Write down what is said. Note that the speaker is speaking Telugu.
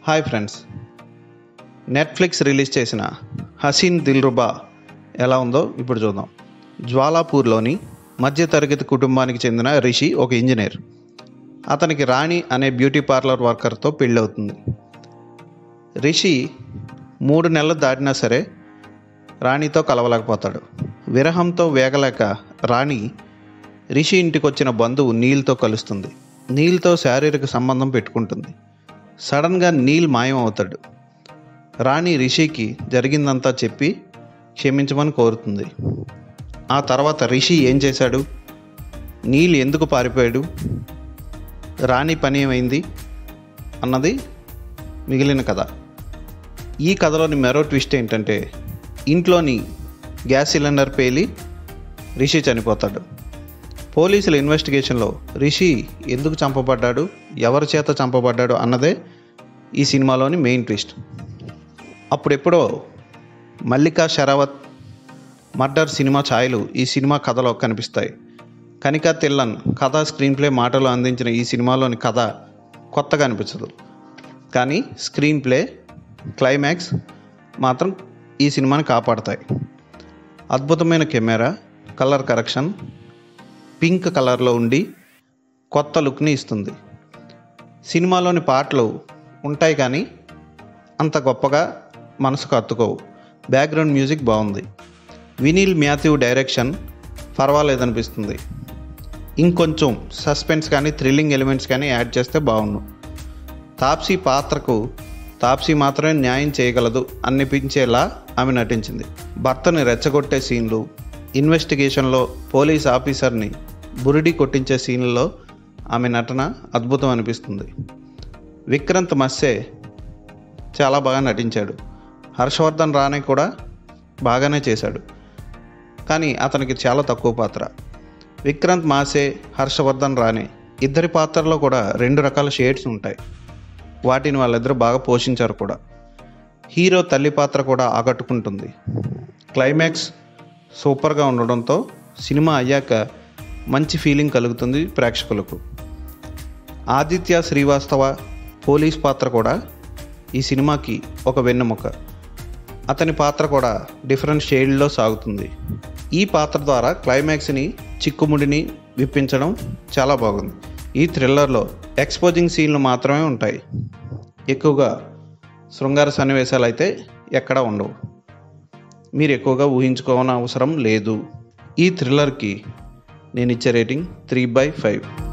హాయ్ ఫ్రెండ్స్ నెట్ఫ్లిక్స్ రిలీజ్ చేసిన హసీన్ దిల్రుబా ఎలా ఉందో ఇప్పుడు చూద్దాం జ్వాలాపూర్లోని మధ్యతరగతి కుటుంబానికి చెందిన రిషి ఒక ఇంజనీర్ అతనికి రాణి అనే బ్యూటీ పార్లర్ వర్కర్తో పెళ్ళవుతుంది రిషి మూడు నెలలు దాటినా సరే రాణితో కలవలేకపోతాడు విరహంతో వేగలేక రాణి రిషి ఇంటికి వచ్చిన బంధువు నీల్తో కలుస్తుంది నీల్తో శారీరక సంబంధం పెట్టుకుంటుంది సడన్గా నీల్ మాయం అవుతాడు రాణి రిషికి జరిగిందంతా చెప్పి క్షమించమని కోరుతుంది ఆ తర్వాత రిషి ఏం చేశాడు నీల్ ఎందుకు పారిపోయాడు రాణి పని ఏమైంది అన్నది మిగిలిన కథ ఈ కథలోని మరో ట్విస్ట్ ఏంటంటే ఇంట్లోని గ్యాస్ సిలిండర్ పేలి రిషి చనిపోతాడు పోలీసుల ఇన్వెస్టిగేషన్లో రిషి ఎందుకు చంపబడ్డాడు ఎవరి చేత చంపబడ్డాడు అన్నదే ఈ సినిమాలోని మెయిన్ ట్విస్ట్ అప్పుడెప్పుడో మల్లికా షరావత్ మర్డర్ సినిమా ఛాయలు ఈ సినిమా కథలో కనిపిస్తాయి కనికా తిల్లన్ కథ స్క్రీన్ ప్లే మాటలు అందించిన ఈ సినిమాలోని కథ కొత్తగా అనిపించదు కానీ స్క్రీన్ ప్లే క్లైమాక్స్ మాత్రం ఈ సినిమాని కాపాడతాయి అద్భుతమైన కెమెరా కలర్ కరెక్షన్ పింక్ కలర్లో ఉండి కొత్త లుక్ని ఇస్తుంది సినిమాలోని పాటలు ఉంటాయి కానీ అంత గొప్పగా మనసుకు హత్తుకోవు బ్యాక్గ్రౌండ్ మ్యూజిక్ బాగుంది వినీల్ మ్యాథ్యూ డైరెక్షన్ పర్వాలేదనిపిస్తుంది ఇంకొంచెం సస్పెన్స్ కానీ థ్రిల్లింగ్ ఎలిమెంట్స్ కానీ యాడ్ చేస్తే బాగుండు తాప్సీ పాత్రకు తాప్సీ మాత్రమే న్యాయం చేయగలదు అనిపించేలా ఆమె నటించింది భర్తని రెచ్చగొట్టే సీన్లు ఇన్వెస్టిగేషన్లో పోలీస్ ఆఫీసర్ని బురిడి కొట్టించే సీన్లలో ఆమె నటన అద్భుతం అనిపిస్తుంది విక్రాంత్ మస్సే చాలా బాగా నటించాడు హర్షవర్ధన్ రానే కూడా బాగానే చేశాడు కానీ అతనికి చాలా తక్కువ పాత్ర విక్రాంత్ మాసే హర్షవర్ధన్ రానే ఇద్దరి పాత్రలో కూడా రెండు రకాల షేడ్స్ ఉంటాయి వాటిని వాళ్ళిద్దరూ బాగా పోషించారు కూడా హీరో తల్లి పాత్ర కూడా ఆకట్టుకుంటుంది క్లైమాక్స్ సూపర్గా ఉండడంతో సినిమా అయ్యాక మంచి ఫీలింగ్ కలుగుతుంది ప్రేక్షకులకు ఆదిత్య శ్రీవాస్తవ పోలీస్ పాత్ర కూడా ఈ సినిమాకి ఒక వెన్నెముక అతని పాత్ర కూడా డిఫరెంట్ షేడ్లో సాగుతుంది ఈ పాత్ర ద్వారా క్లైమాక్స్ని చిక్కుముడిని విప్పించడం చాలా బాగుంది ఈ థ్రిల్లర్లో ఎక్స్పోజింగ్ సీన్లు మాత్రమే ఉంటాయి ఎక్కువగా శృంగార సన్నివేశాలు అయితే ఎక్కడా ఉండవు మీరు ఎక్కువగా ఊహించుకోవన అవసరం లేదు ఈ థ్రిల్లర్కి నేను ఇచ్చే రేటింగ్ త్రీ బై ఫైవ్